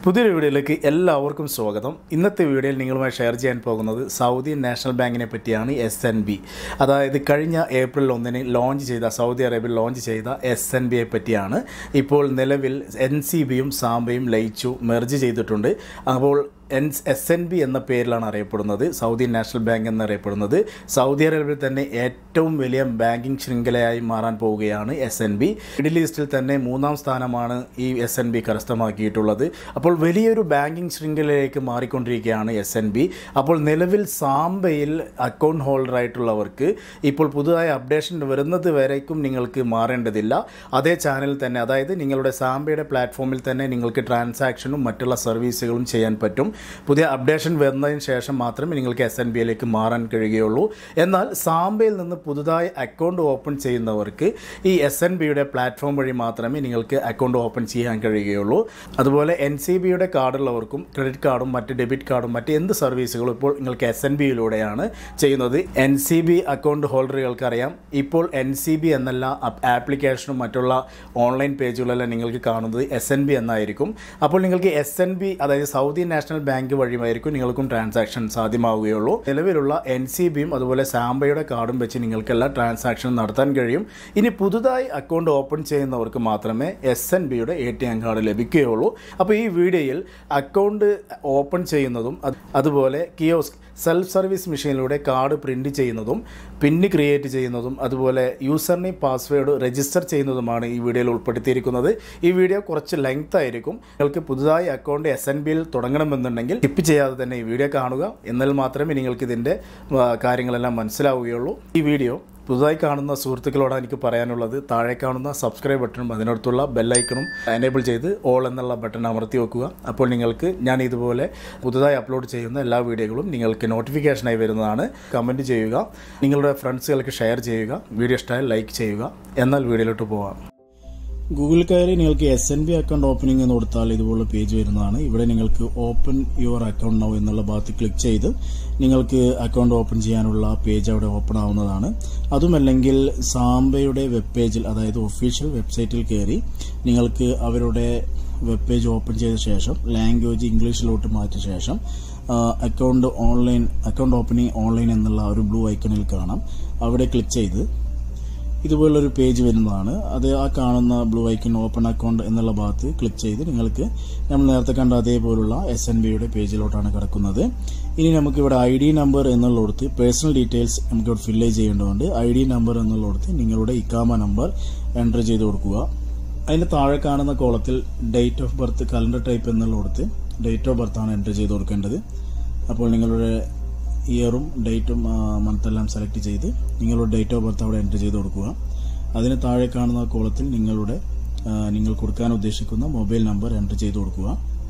പുതിയൊരു വീഡിയോയിലേക്ക് എല്ലാവർക്കും സ്വാഗതം ഇന്നത്തെ വീഡിയോയിൽ നിങ്ങളുമായി ഷെയർ ചെയ്യാൻ പോകുന്നത് സൗദി നാഷണൽ ബാങ്കിനെ പറ്റിയാണ് എസ് എൻ ബി അതായത് കഴിഞ്ഞ ഏപ്രിൽ ഒന്നിന് ലോഞ്ച് ചെയ്ത സൗദി അറേബ്യയിൽ ലോഞ്ച് ചെയ്ത എസ് എൻ ബിയെ പറ്റിയാണ് ഇപ്പോൾ നിലവിൽ എൻ സി ബിയും സാമ്പയും ലയിച്ചു മെർജ് ചെയ്തിട്ടുണ്ട് അപ്പോൾ എൻ എസ് എൻ ബി എന്ന പേരിലാണ് അറിയപ്പെടുന്നത് സൗദി നാഷണൽ ബാങ്ക് എന്നറിയപ്പെടുന്നത് സൗദി അറേബ്യയിൽ തന്നെ ഏറ്റവും വലിയ ബാങ്കിങ് ശൃംഖലയായി മാറാൻ പോവുകയാണ് എസ് എൻ ബി മിഡിൽ ഈസ്റ്റിൽ തന്നെ മൂന്നാം സ്ഥാനമാണ് ഈ എസ് എൻ ബി കരസ്ഥമാക്കിയിട്ടുള്ളത് അപ്പോൾ വലിയൊരു ബാങ്കിങ് ശൃംഖലയിലേക്ക് മാറിക്കൊണ്ടിരിക്കുകയാണ് എസ് എൻ ബി അപ്പോൾ നിലവിൽ സാമ്പയിൽ അക്കൗണ്ട് ഹോൾഡർ ആയിട്ടുള്ളവർക്ക് ഇപ്പോൾ പുതുതായി അപ്ഡേഷൻ വരുന്നത് വരേക്കും നിങ്ങൾക്ക് മാറേണ്ടതില്ല അതേ ചാനലിൽ തന്നെ അതായത് നിങ്ങളുടെ സാമ്പയുടെ പ്ലാറ്റ്ഫോമിൽ തന്നെ നിങ്ങൾക്ക് ട്രാൻസാക്ഷനും മറ്റുള്ള സർവീസുകളും ചെയ്യാൻ പറ്റും പുതിയ അപ്ഡേഷൻ വന്നതിന് ശേഷം മാത്രമേ നിങ്ങൾക്ക് എസ് എൻ ബിയിലേക്ക് മാറാൻ കഴിയുകയുള്ളൂ എന്നാൽ സാമ്പയിൽ നിന്ന് പുതുതായി അക്കൗണ്ട് ഓപ്പൺ ചെയ്യുന്നവർക്ക് ഈ എസ് എൻ ബിയുടെ പ്ലാറ്റ്ഫോം വഴി മാത്രമേ നിങ്ങൾക്ക് അക്കൗണ്ട് ഓപ്പൺ ചെയ്യാൻ കഴിയുകയുള്ളൂ അതുപോലെ എൻ സി ബിയുടെ കാർഡുള്ളവർക്കും ക്രെഡിറ്റ് കാർഡും മറ്റ് ഡെബിറ്റ് കാർഡും മറ്റ് എന്ത് സർവീസുകളും ഇപ്പോൾ നിങ്ങൾക്ക് എസ് എൻ ബിയിലൂടെയാണ് ചെയ്യുന്നത് എൻ സി ബി അക്കൗണ്ട് ഹോൾഡറുകൾക്കറിയാം ഇപ്പോൾ എൻ സി ബി എന്നല്ല ആപ്ലിക്കേഷനും മറ്റുള്ള ഓൺലൈൻ പേജുകളെല്ലാം നിങ്ങൾക്ക് കാണുന്നത് എസ് എൻ ബി എന്നായിരിക്കും അപ്പോൾ നിങ്ങൾക്ക് എസ് എൻ ബി അതായത് സൗദി നാഷണൽ ബാങ്ക് വഴിയായിരിക്കും നിങ്ങൾക്കും ട്രാൻസാക്ഷൻ സാധ്യമാവുകയുള്ളൂ നിലവിലുള്ള എൻ സി ബിയും അതുപോലെ സാമ്പയുടെ കാർഡും വെച്ച് നിങ്ങൾക്കെല്ലാം ട്രാൻസാക്ഷൻ നടത്താൻ കഴിയും ഇനി പുതുതായി അക്കൗണ്ട് ഓപ്പൺ ചെയ്യുന്നവർക്ക് മാത്രമേ എസ് എൻ ബിയുടെ എ ടി എം കാർഡ് ലഭിക്കുകയുള്ളൂ അപ്പോൾ ഈ വീഡിയോയിൽ അക്കൗണ്ട് ഓപ്പൺ ചെയ്യുന്നതും അത് അതുപോലെ കിയോസ്ക് സെൽഫ് സർവീസ് മെഷീനിലൂടെ കാർഡ് പ്രിൻറ്റ് ചെയ്യുന്നതും പിന്ന് ക്രിയേറ്റ് ചെയ്യുന്നതും അതുപോലെ യൂസർ നെയിം പാസ്വേഡ് രജിസ്റ്റർ ചെയ്യുന്നതുമാണ് ഈ വീഡിയോയിൽ ഉൾപ്പെടുത്തിയിരിക്കുന്നത് ഈ വീഡിയോ കുറച്ച് ലെങ്ത് ആയിരിക്കും നിങ്ങൾക്ക് പുതുതായി അക്കൗണ്ട് എസ് എൻ ബിയിൽ തുടങ്ങണമെന്നുണ്ടെങ്കിൽ ടിപ്പ് ചെയ്യാതെ തന്നെ ഈ വീഡിയോ കാണുക എന്നാൽ മാത്രമേ നിങ്ങൾക്ക് ഇതിൻ്റെ ആ, കാര്യങ്ങളെല്ലാം മനസ്സിലാവുകയുള്ളൂ ഈ വീഡിയോ പുതുതായി കാണുന്ന സുഹൃത്തുക്കളോടാണ് എനിക്ക് പറയാനുള്ളത് താഴെ കാണുന്ന സബ്സ്ക്രൈബ് ബട്ടണും അതിനടുത്തുള്ള ബെല്ലൈക്കണും എനേബിൾ ചെയ്ത് ഓൾ എന്നുള്ള ബട്ടൺ അമർത്തി വെക്കുക അപ്പോൾ നിങ്ങൾക്ക് ഞാൻ ഇതുപോലെ പുതുതായി അപ്ലോഡ് ചെയ്യുന്ന എല്ലാ വീഡിയോകളും നിങ്ങൾക്ക് നോട്ടിഫിക്കേഷനായി വരുന്നതാണ് കമൻറ്റ് ചെയ്യുക നിങ്ങളുടെ ഫ്രണ്ട്സുകൾക്ക് ഷെയർ ചെയ്യുക വീഡിയോ ഇഷ്ടമായാൽ ലൈക്ക് ചെയ്യുക എന്നാൽ വീഡിയോയിലോട്ട് പോവാം ഗൂഗിൾ കയറി നിങ്ങൾക്ക് S N B account opening എന്ന് കൊടുത്താൽ ഇതുപോലുള്ള പേജ് വരുന്നതാണ് ഇവിടെ നിങ്ങൾക്ക് ഓപ്പൺ യുവർ അക്കൗണ്ട് നൗ എന്നുള്ള ഭാഗത്ത് ക്ലിക്ക് ചെയ്ത് നിങ്ങൾക്ക് അക്കൗണ്ട് ഓപ്പൺ ചെയ്യാനുള്ള പേജ് അവിടെ ഓപ്പൺ ആവുന്നതാണ് അതുമല്ലെങ്കിൽ സാംബയുടെ വെബ് പേജിൽ അതായത് ഒഫീഷ്യൽ വെബ്സൈറ്റിൽ കയറി നിങ്ങൾക്ക് അവരുടെ വെബ് പേജ് ഓപ്പൺ ചെയ്ത ശേഷം ലാംഗ്വേജ് ഇംഗ്ലീഷിലോട്ട് മാറ്റിയ ശേഷം account online account opening online എന്നുള്ള ഒരു ബ്ലൂ ഐക്കണിൽ കാണാം അവിടെ ക്ലിക്ക് ചെയ്ത് ഇതുപോലൊരു പേജ് വരുന്നതാണ് അത് ആ കാണുന്ന ബ്ലൂ ഐക്കൺ ഓപ്പൺ അക്കൗണ്ട് എന്നുള്ള ഭാഗത്ത് ക്ലിക്ക് ചെയ്ത് നിങ്ങൾക്ക് നമ്മൾ നേരത്തെ കണ്ട അതേപോലുള്ള എസ് എൻ ബിയുടെ പേജിലോട്ടാണ് കിടക്കുന്നത് ഇനി നമുക്ക് ഇവിടെ ഐ ഡി നമ്പർ എന്നുള്ളിടത്ത് പേഴ്സണൽ ഡീറ്റെയിൽസ് നമുക്ക് ഇവിടെ ഫില്ല് ചെയ്യേണ്ടതുണ്ട് ഐ ഡി നമ്പർ എന്നുള്ളിടത്ത് നിങ്ങളുടെ ഇക്കാമ നമ്പർ എൻ്റർ ചെയ്ത് കൊടുക്കുക അതിന് താഴെ കാണുന്ന കോളത്തിൽ date of birth calendar type എന്നുള്ളിടത്ത് ഡേറ്റ് ഓഫ് ബർത്ത് ആണ് എൻ്റർ ചെയ്ത് കൊടുക്കേണ്ടത് അപ്പോൾ നിങ്ങളുടെ ഇയറും ഡേറ്റും മന്തെല്ലാം സെലക്ട് ചെയ്ത് നിങ്ങളുടെ ഡേറ്റ് ഓഫ് ബർത്ത് അവിടെ എൻ്റർ ചെയ്ത് കൊടുക്കുക അതിന് താഴെ കാണുന്ന കോളത്തിൽ നിങ്ങളുടെ ആ, നിങ്ങൾ കൊടുക്കാൻ ഉദ്ദേശിക്കുന്ന മൊബൈൽ നമ്പർ എൻ്റർ ചെയ്ത് കൊടുക്കുക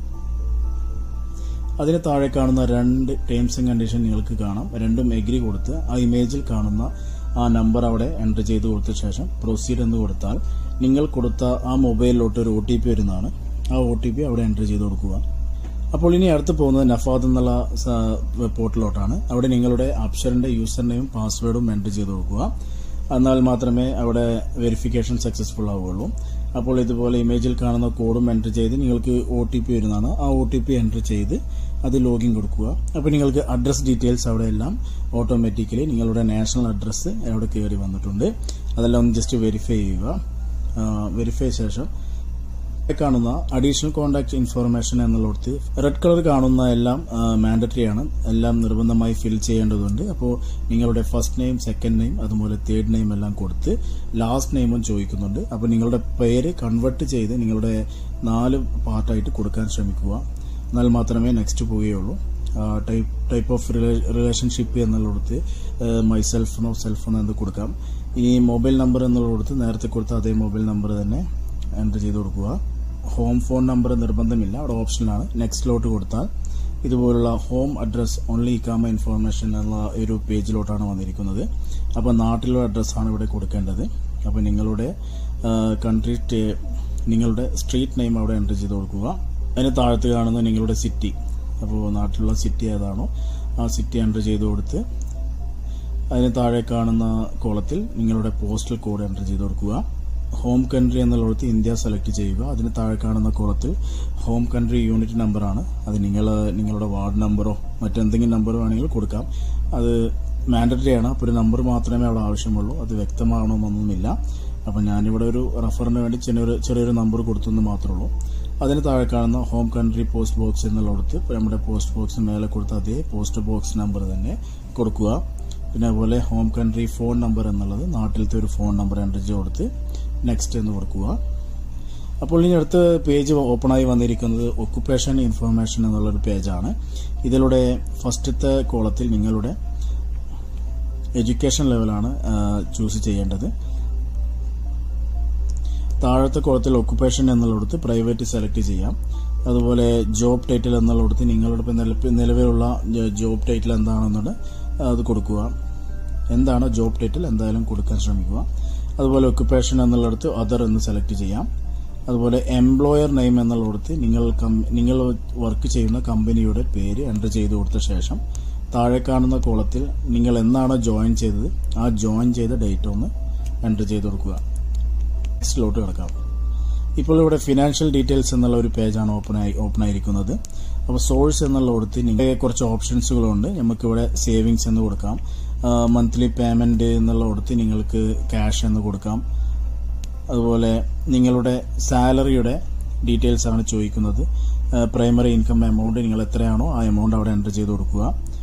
അതിന് താഴെ കാണുന്ന രണ്ട് ടേംസ് ആൻഡ് കണ്ടീഷൻ നിങ്ങൾക്ക് കാണാം രണ്ടും എഗ്രി കൊടുത്ത് ആ ഇമേജിൽ കാണുന്ന ആ നമ്പർ അവിടെ എൻ്റർ ചെയ്ത് കൊടുത്ത ശേഷം പ്രൊസീഡ് എന്ന് കൊടുത്താൽ നിങ്ങൾ കൊടുത്ത ആ മൊബൈലിലോട്ട് ഒരു ഒ ടി പി വരുന്നതാണ് ആ ഒ ടി പി അവിടെ എൻ്റർ ചെയ്ത് കൊടുക്കുക അപ്പോൾ ഇനി അടുത്ത് പോകുന്നത് നഫാദ് എന്നുള്ള സ- പോർട്ടലിലോട്ടാണ് അവിടെ നിങ്ങളുടെ അപ്ഷറിന്റെ യൂസർ നെയിം പാസ്വേഡും എൻ്റർ ചെയ്ത് കൊടുക്കുക എന്നാൽ മാത്രമേ അവിടെ വെരിഫിക്കേഷൻ സക്സസ്ഫുൾ ആവുകയുള്ളൂ അപ്പോൾ ഇതുപോലെ ഇമേജിൽ കാണുന്ന കോഡും എൻ്റർ ചെയ്ത് നിങ്ങൾക്ക് ഒ ടി പി വരുന്നതാണ് ആ ഒ ടി പി എൻ്റർ ചെയ്ത് അത് ലോഗിൻ കൊടുക്കുക അപ്പോൾ നിങ്ങൾക്ക് അഡ്രസ് ഡീറ്റെയിൽസ് അവിടെ എല്ലാം ഓട്ടോമാറ്റിക്കലി നിങ്ങളുടെ നാഷണൽ അഡ്രസ്സ് അവിടെ കയറി വന്നിട്ടുണ്ട് അതെല്ലാം ഒന്ന് ജസ്റ്റ് വെരിഫൈ ചെയ്യുക വെരിഫൈ ശേഷം ഇവിടെ കാണുന്ന അഡീഷണൽ കോൺടാക്ട് ഇൻഫർമേഷൻ എന്നുള്ളിടത്ത് റെഡ് കളർ കാണുന്ന എല്ലാം മാൻഡറ്ററി ആണ് എല്ലാം നിർബന്ധമായി ഫിൽ ചെയ്യേണ്ടതുണ്ട് അപ്പോൾ നിങ്ങളുടെ ഫസ്റ്റ് നെയിം സെക്കൻഡ് നെയിം അതുപോലെ തേർഡ് നെയിം എല്ലാം കൊടുത്ത് ലാസ്റ്റ് നെയിമും ചോദിക്കുന്നുണ്ട് അപ്പോൾ നിങ്ങളുടെ പേര് കൺവെർട്ട് ചെയ്ത് നിങ്ങളുടെ നാല് പാർട്ടായിട്ട് കൊടുക്കാൻ ശ്രമിക്കുക എന്നാൽ മാത്രമേ നെക്സ്റ്റ് പോവുകയുള്ളൂ ടൈപ്പ് ടൈപ്പ് ഓഫ് റിലേഷൻഷിപ്പ് എന്നുള്ളിടത്ത് മൈ സെൽഫെന്നോ സെൽഫെന്നോ എന്ന് കൊടുക്കാം ഈ മൊബൈൽ നമ്പർ എന്നുള്ളിടത്ത് നേരത്തെ കൊടുത്ത അതേ മൊബൈൽ നമ്പർ തന്നെ എൻ്റർ ചെയ്ത് കൊടുക്കുക ഹോം ഫോൺ നമ്പർ നിർബന്ധമില്ല അവിടെ ഓപ്ഷനിലാണ് നെക്സ്റ്റിലോട്ട് കൊടുത്താൽ ഇതുപോലുള്ള ഹോം അഡ്രസ് ഓൺലി ഇക്കാമ ഇൻഫോർമേഷൻ എന്ന ഒരു പേജിലോട്ടാണ് വന്നിരിക്കുന്നത് അപ്പോൾ നാട്ടിലുള്ള അഡ്രസ്സാണ് ഇവിടെ കൊടുക്കേണ്ടത് അപ്പോൾ നിങ്ങളുടെ കൺട്രി നിങ്ങളുടെ സ്ട്രീറ്റ് നെയിം അവിടെ എൻ്റർ ചെയ്ത് കൊടുക്കുക അതിന് താഴത്ത് കാണുന്ന നിങ്ങളുടെ സിറ്റി അപ്പോൾ നാട്ടിലുള്ള സിറ്റി ഏതാണോ ആ സിറ്റി എൻ്റർ ചെയ്ത് കൊടുത്ത് അതിന് താഴെ കാണുന്ന കോളത്തിൽ നിങ്ങളുടെ പോസ്റ്റൽ കോഡ് എൻ്റർ ചെയ്ത് കൊടുക്കുക ഹോം കൺട്രി എന്നുള്ളിടത്ത് ഇന്ത്യ സെലക്ട് ചെയ്യുക അതിന് താഴെ കാണുന്ന കോളത്തിൽ ഹോം കൺട്രി യൂണിറ്റ് നമ്പറാണ് അത് നിങ്ങൾ നിങ്ങളുടെ വാർഡ് നമ്പറോ മറ്റെന്തെങ്കിലും നമ്പറോ വേണമെങ്കിൽ കൊടുക്കാം അത് മാൻഡറ്ററി ആണ് അപ്പോൾ ഒരു നമ്പർ മാത്രമേ അവിടെ ആവശ്യമുള്ളൂ അത് വ്യക്തമാകണമെന്നൊന്നുമില്ല അപ്പം ഞാനിവിടെ ഒരു റഫറിന് വേണ്ടി ചെറിയൊരു ചെറിയൊരു നമ്പർ കൊടുത്തെന്ന് മാത്രമേ ഉള്ളൂ അതിന് താഴെ കാണുന്ന ഹോം കൺട്രി പോസ്റ്റ് ബോക്സ് എന്നുള്ളിടത്ത് നമ്മുടെ പോസ്റ്റ് ബോക്സിന് മേലെ കൊടുത്ത അതേ പോസ്റ്റ് ബോക്സ് നമ്പർ തന്നെ കൊടുക്കുക പിന്നെ അതുപോലെ ഹോം കൺട്രി ഫോൺ നമ്പർ എന്നുള്ളത് നാട്ടിലത്തെ ഒരു ഫോൺ നമ്പർ എൻ്റർ ചെയ്ത് കൊടുത്ത് നെക്സ്റ്റ് എന്ന് കൊടുക്കുക അപ്പോൾ ഇനി അടുത്ത പേജ് ഓപ്പണായി വന്നിരിക്കുന്നത് ഒക്കുപ്പേഷൻ ഇൻഫർമേഷൻ എന്നുള്ളൊരു പേജാണ് ഇതിലൂടെ ഫസ്റ്റത്തെ കോളത്തിൽ നിങ്ങളുടെ എഡ്യൂക്കേഷൻ ലെവലാണ് ചൂസ് ചെയ്യേണ്ടത് താഴത്തെ കോളത്തിൽ ഒക്കുപ്പേഷൻ എന്നുള്ളിടത്ത് പ്രൈവറ്റ് സെലക്ട് ചെയ്യാം അതുപോലെ ജോബ് ടൈറ്റിൽ എന്നുള്ളിടത്ത് നിങ്ങളുടെ ഇപ്പം നിലപ്പ- നിലവിലുള്ള ജോബ് ടൈറ്റിൽ എന്താണെന്നുള്ളത് അത് കൊടുക്കുക എന്താണ് ജോബ് ടൈറ്റിൽ എന്തായാലും കൊടുക്കാൻ ശ്രമിക്കുക അതുപോലെ ഒക്കുപ്പേഷൻ എന്നുള്ളിടത്ത് അതർ എന്ന് സെലക്ട് ചെയ്യാം അതുപോലെ എംപ്ലോയർ നെയിം എന്നുള്ളിടത്ത് നിങ്ങൾ കം- നിങ്ങൾ വർക്ക് ചെയ്യുന്ന കമ്പനിയുടെ പേര് എൻ്റർ ചെയ്ത് കൊടുത്ത ശേഷം താഴെ കാണുന്ന കോളത്തിൽ നിങ്ങൾ എന്നാണോ ജോയിൻ ചെയ്തത് ആ ജോയിൻ ചെയ്ത ഡേറ്റ് ഒന്ന് എൻ്റർ ചെയ്ത് കൊടുക്കുക നെക്സ്റ്റിലോട്ട് കിടക്കാം ഇപ്പോൾ ഇവിടെ ഫിനാൻഷ്യൽ ഡീറ്റെയിൽസ് എന്നുള്ള ഒരു പേജാണ് ഓപ്പൺ ആയി ഓപ്പൺ ആയിരിക്കുന്നത് അപ്പോൾ സോഴ്സ് എന്നുള്ള കൊടുത്ത് നിങ്ങൾ കുറച്ച് ഓപ്ഷൻസുകളുണ്ട് നമുക്കിവിടെ സേവിങ്സ് എന്ന് കൊടുക്കാം മന്ത്ലി പേയ്മെന്റ് എന്നുള്ള കൊടുത്ത് നിങ്ങൾക്ക് ക്യാഷ് എന്ന് കൊടുക്കാം അതുപോലെ നിങ്ങളുടെ സാലറിയുടെ ഡീറ്റെയിൽസ് ആണ് ചോദിക്കുന്നത് പ്രൈമറി ഇൻകം എമൗണ്ട് നിങ്ങൾ എത്രയാണോ ആ എമൗണ്ട് അവിടെ എൻ്റർ ചെയ്ത് കൊടുക്കുക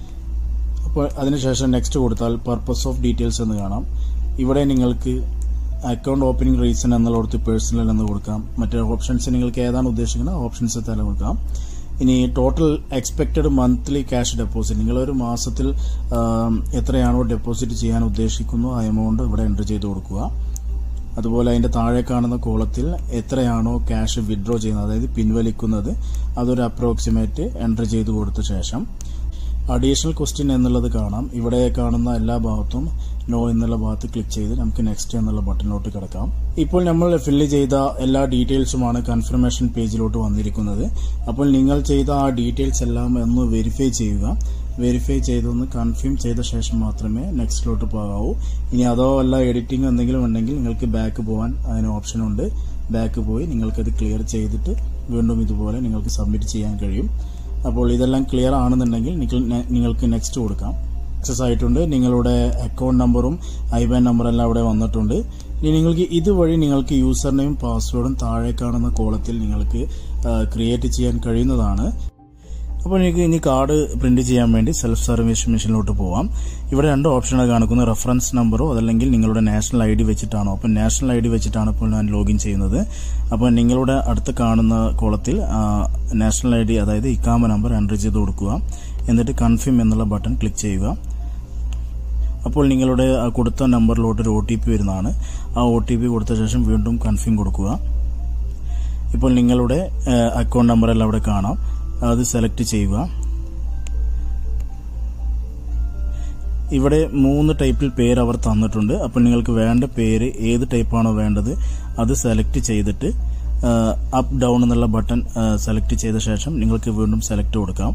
അപ്പോൾ അതിനുശേഷം നെക്സ്റ്റ് കൊടുത്താൽ പർപ്പസ് ഓഫ് ഡീറ്റെയിൽസ് എന്ന് കാണാം ഇവിടെ നിങ്ങൾക്ക് അക്കൗണ്ട് ഓപ്പണിംഗ് റീസൺ എന്നുള്ളടത്ത് പേഴ്സണൽ എന്ന് കൊടുക്കാം മറ്റേ ഓപ്ഷൻസ് നിങ്ങൾക്ക് ഏതാണ് ഉദ്ദേശിക്കുന്നത് ഓപ്ഷൻസ് തന്നെ കൊടുക്കാം ഇനി total expected monthly cash deposit നിങ്ങളൊരു മാസത്തിൽ ആം, എത്രയാണോ ഡെപ്പോസിറ്റ് ചെയ്യാൻ ഉദ്ദേശിക്കുന്നു ആ എമൗണ്ട് ഇവിടെ എൻ്റർ ചെയ്ത് കൊടുക്കുക അതുപോലെ അതിന്റെ താഴെ കാണുന്ന കോളത്തിൽ എത്രയാണോ ക്യാഷ് വിഡ്രോ ചെയ്യുന്നത് അതായത് പിൻവലിക്കുന്നത് അതൊരു അപ്രോക്സിമേറ്റ് എൻ്റർ ചെയ്ത് കൊടുത്ത ശേഷം അഡീഷണൽ ക്വസ്റ്റ്യൻ എന്നുള്ളത് കാണാം ഇവിടെ കാണുന്ന എല്ലാ ഭാഗത്തും നോ എന്നുള്ള ഭാഗത്ത് ക്ലിക്ക് ചെയ്ത് നമുക്ക് നെക്സ്റ്റ് എന്നുള്ള ബട്ടണിലോട്ട് കിടക്കാം ഇപ്പോൾ നമ്മൾ ഫില്ല് ചെയ്ത എല്ലാ ഡീറ്റെയിൽസുമാണ് കൺഫർമേഷൻ പേജിലോട്ട് വന്നിരിക്കുന്നത് അപ്പോൾ നിങ്ങൾ ചെയ്ത ആ ഡീറ്റെയിൽസ് എല്ലാം ഒന്ന് വെരിഫൈ ചെയ്യുക വെരിഫൈ ചെയ്തൊന്ന് കൺഫേം ചെയ്ത ശേഷം മാത്രമേ നെക്സ്റ്റിലോട്ട് പോകാവൂ ഇനി അതോ അല്ല എഡിറ്റിംഗ് എന്തെങ്കിലും ഉണ്ടെങ്കിൽ നിങ്ങൾക്ക് ബാക്ക് പോകാൻ അതിന് ഓപ്ഷൻ ഉണ്ട് ബാക്ക് പോയി നിങ്ങൾക്കത് ക്ലിയർ ചെയ്തിട്ട് വീണ്ടും ഇതുപോലെ നിങ്ങൾക്ക് സബ്മിറ്റ് ചെയ്യാൻ കഴിയും അപ്പോൾ ഇതെല്ലാം ക്ലിയർ ആണെന്നുണ്ടെങ്കിൽ നിങ്ങൾ- നിങ്ങൾക്ക് നെക്സ്റ്റ് കൊടുക്കാം സക്സസ് ആയിട്ടുണ്ട് നിങ്ങളുടെ അക്കൗണ്ട് നമ്പറും ഐബാൻ നമ്പറും എല്ലാം അവിടെ വന്നിട്ടുണ്ട് ഇനി നിങ്ങൾക്ക് ഇതുവഴി നിങ്ങൾക്ക് യൂസർ നെയിം പാസ്വേഡും താഴെ കാണുന്ന കോളത്തിൽ നിങ്ങൾക്ക് ക്രിയേറ്റ് ചെയ്യാൻ കഴിയുന്നതാണ് അപ്പോൾ എനിക്ക് ഇനി കാർഡ് പ്രിന്റ് ചെയ്യാൻ വേണ്ടി സെൽഫ് സർവീസ് മെഷീനിലോട്ട് പോവാം ഇവിടെ രണ്ട് ഓപ്ഷനാണ് കാണിക്കുന്നത് റെഫറൻസ് നമ്പറോ അതല്ലെങ്കിൽ നിങ്ങളുടെ നാഷണൽ ഐ ഡി വെച്ചിട്ടാണോ അപ്പോൾ നാഷണൽ ഐ ഡി വെച്ചിട്ടാണ് ഇപ്പോൾ ഞാൻ ലോഗിൻ ചെയ്യുന്നത് അപ്പോൾ നിങ്ങളുടെ അടുത്ത് കാണുന്ന കോളത്തിൽ നാഷണൽ ഐ ഡി അതായത് ഇക്കാമ നമ്പർ എൻ്റർ ചെയ്ത് കൊടുക്കുക എന്നിട്ട് കൺഫേം എന്നുള്ള ബട്ടൺ ക്ലിക്ക് ചെയ്യുക അപ്പോൾ നിങ്ങളുടെ ആ കൊടുത്ത നമ്പറിലോട്ട് ഒരു ഒ ടി പി വരുന്നതാണ് ആ ഒ ടി പി കൊടുത്ത ശേഷം വീണ്ടും കൺഫേം കൊടുക്കുക ഇപ്പോൾ നിങ്ങളുടെ അക്കൗണ്ട് നമ്പറെല്ലാം അവിടെ കാണാം അത് സെലക്ട് ചെയ്യുക ഇവിടെ മൂന്ന് ടൈപ്പിൽ പേര് അവർ തന്നിട്ടുണ്ട് അപ്പോൾ നിങ്ങൾക്ക് വേണ്ട പേര് ഏത് ടൈപ്പാണോ വേണ്ടത് അത് സെലക്ട് ചെയ്തിട്ട് അപ്പ് ഡൗൺ എന്നുള്ള ബട്ടൺ സെലക്ട് ചെയ്ത ശേഷം നിങ്ങൾക്ക് വീണ്ടും സെലക്ട് കൊടുക്കാം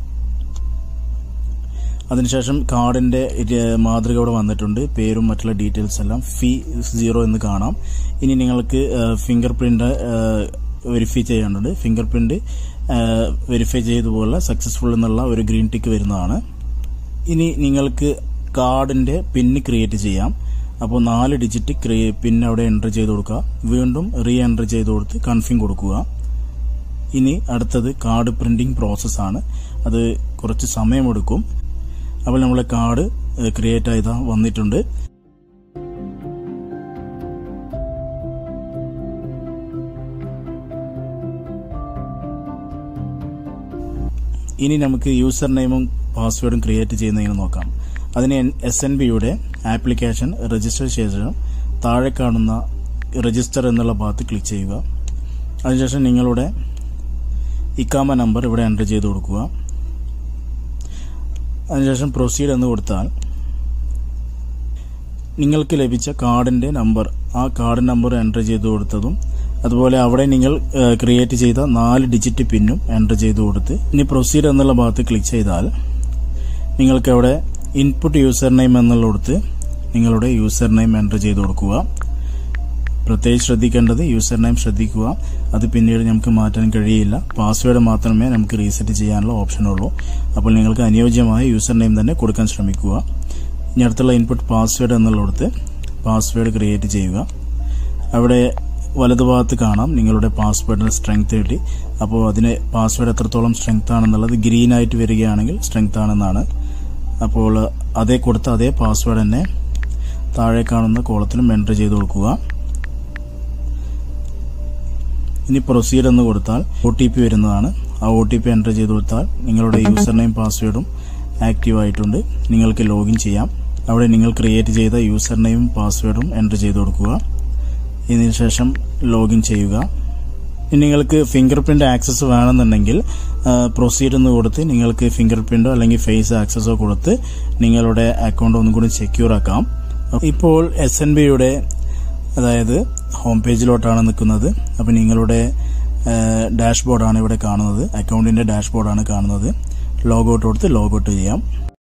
അതിനുശേഷം കാർഡിന്റെ ഇത് മാതൃക ഇവിടെ വന്നിട്ടുണ്ട് പേരും മറ്റുള്ള ഡീറ്റെയിൽസ് എല്ലാം ഫീ സീറോ എന്ന് കാണാം ഇനി നിങ്ങൾക്ക് ഫിംഗർ പ്രിന്റ് വെരിഫൈ ചെയ്യാനുണ്ട് ഫിംഗർ പ്രിന്റ് വെരിഫൈ ചെയ്തതുപോലെ സക്സസ്ഫുൾ എന്നുള്ള ഒരു ഗ്രീൻ ടിക്ക് വരുന്നതാണ് ഇനി നിങ്ങൾക്ക് കാർഡിന്റെ പിന്ന് ക്രിയേറ്റ് ചെയ്യാം അപ്പോൾ നാല് ഡിജിറ്റ് പിൻ അവിടെ എൻ്റർ ചെയ്ത് കൊടുക്കുക വീണ്ടും റീ എൻ്റർ ചെയ്ത് കൊടുത്ത് കൺഫിം കൊടുക്കുക ഇനി അടുത്തത് കാർഡ് പ്രിന്റിംഗ് പ്രോസസ്സാണ് അത് കുറച്ച് സമയമെടുക്കും അപ്പോൾ നമ്മളെ കാർഡ് ക്രിയേറ്റ് ആയതാ വന്നിട്ടുണ്ട് ഇനി നമുക്ക് യൂസർ നെയിമും പാസ്വേഡും ക്രിയേറ്റ് ചെയ്യുന്നതിന് നോക്കാം അതിന് എസ് എൻ ബിയുടെ ആപ്ലിക്കേഷൻ രജിസ്റ്റർ ശേഷം താഴെ കാണുന്ന രജിസ്റ്റർ എന്നുള്ള ഭാഗത്ത് ക്ലിക്ക് ചെയ്യുക അതിനുശേഷം നിങ്ങളുടെ ഇക്കാമ നമ്പർ ഇവിടെ എൻ്റർ ചെയ്ത് കൊടുക്കുക അതിനുശേഷം പ്രൊസീഡ് എന്ന് കൊടുത്താൽ നിങ്ങൾക്ക് ലഭിച്ച കാർഡിന്റെ നമ്പർ ആ കാർഡ് നമ്പർ എൻ്റർ ചെയ്ത് കൊടുത്തതും അതുപോലെ അവിടെ നിങ്ങൾ ക്രിയേറ്റ് ചെയ്ത നാല് ഡിജിറ്റ് പിന്നും എൻ്റർ ചെയ്ത് കൊടുത്ത് ഇനി പ്രൊസീഡ് എന്നുള്ള ഭാഗത്ത് ക്ലിക്ക് ചെയ്താൽ നിങ്ങൾക്ക് അവിടെ ഇൻപുട്ട് യൂസർ നെയിം എന്നുള്ള കൊടുത്ത് നിങ്ങളുടെ യൂസർ നെയിം എൻ്റർ ചെയ്ത് കൊടുക്കുക പ്രത്യേകിച്ച് ശ്രദ്ധിക്കേണ്ടത് യൂസർ നെയിം ശ്രദ്ധിക്കുക അത് പിന്നീട് നമുക്ക് മാറ്റാൻ കഴിയില്ല പാസ്വേഡ് മാത്രമേ നമുക്ക് റീസെറ്റ് ചെയ്യാനുള്ള ഓപ്ഷൻ ഉള്ളൂ അപ്പോൾ നിങ്ങൾക്ക് അനുയോജ്യമായ യൂസർ നെയിം തന്നെ കൊടുക്കാൻ ശ്രമിക്കുക ഇനി അടുത്തുള്ള ഇൻപുട്ട് പാസ്വേഡ് എന്നുള്ളിടത്ത് പാസ്വേഡ് ക്രിയേറ്റ് ചെയ്യുക അവിടെ വലതുഭാഗത്ത് കാണാം നിങ്ങളുടെ പാസ്വേഡിന് സ്ട്രെങ്ത് കിട്ടി അപ്പോൾ അതിന് പാസ്വേഡ് എത്രത്തോളം സ്ട്രെങ്ത് ആണെന്നുള്ളത് ഗ്രീൻ ആയിട്ട് വരികയാണെങ്കിൽ സ്ട്രെങ്ത് ആണെന്നാണ് അപ്പോൾ അതേ കൊടുത്ത അതേ പാസ്വേഡ് തന്നെ താഴെ കാണുന്ന കോളത്തിലും എൻ്റർ ചെയ്ത് കൊടുക്കുക ഇനി പ്രൊസീഡ് എന്ന് കൊടുത്താൽ ഒ ടി പി വരുന്നതാണ് ആ ഒ ടി പി എൻ്റർ ചെയ്ത് കൊടുത്താൽ നിങ്ങളുടെ യൂസർ നെയിം പാസ്വേഡും ആക്റ്റീവ് ആയിട്ടുണ്ട് നിങ്ങൾക്ക് ലോഗിൻ ചെയ്യാം അവിടെ നിങ്ങൾ ക്രിയേറ്റ് ചെയ്ത യൂസർ നെയിമും പാസ്വേഡും എൻ്റർ ചെയ്ത് കൊടുക്കുക ഇതിന് ശേഷം ലോഗിൻ ചെയ്യുക ഇനി നിങ്ങൾക്ക് ഫിംഗർ പ്രിന്റ് ആക്സസ് വേണമെന്നുണ്ടെങ്കിൽ പ്രൊസീഡ് എന്ന് കൊടുത്ത് നിങ്ങൾക്ക് ഫിംഗർ പ്രിന്റോ അല്ലെങ്കിൽ ഫേസ് ആക്സസോ കൊടുത്ത് നിങ്ങളുടെ അക്കൗണ്ട് ഒന്നും കൂടി സെക്യൂർ ആക്കാം ഇപ്പോൾ എസ് എൻ ബിയുടെ അതായത് ഹോം പേജിലോട്ടാണ് നിൽക്കുന്നത് അപ്പോൾ നിങ്ങളുടെ ഡാഷ്ബോർഡാണ് ഇവിടെ കാണുന്നത് അക്കൗണ്ടിന്റെ ഡാഷ്ബോർഡാണ് കാണുന്നത് ലോഗൗട്ട് കൊടുത്ത് ലോഗൗട്ട് ചെയ്യാം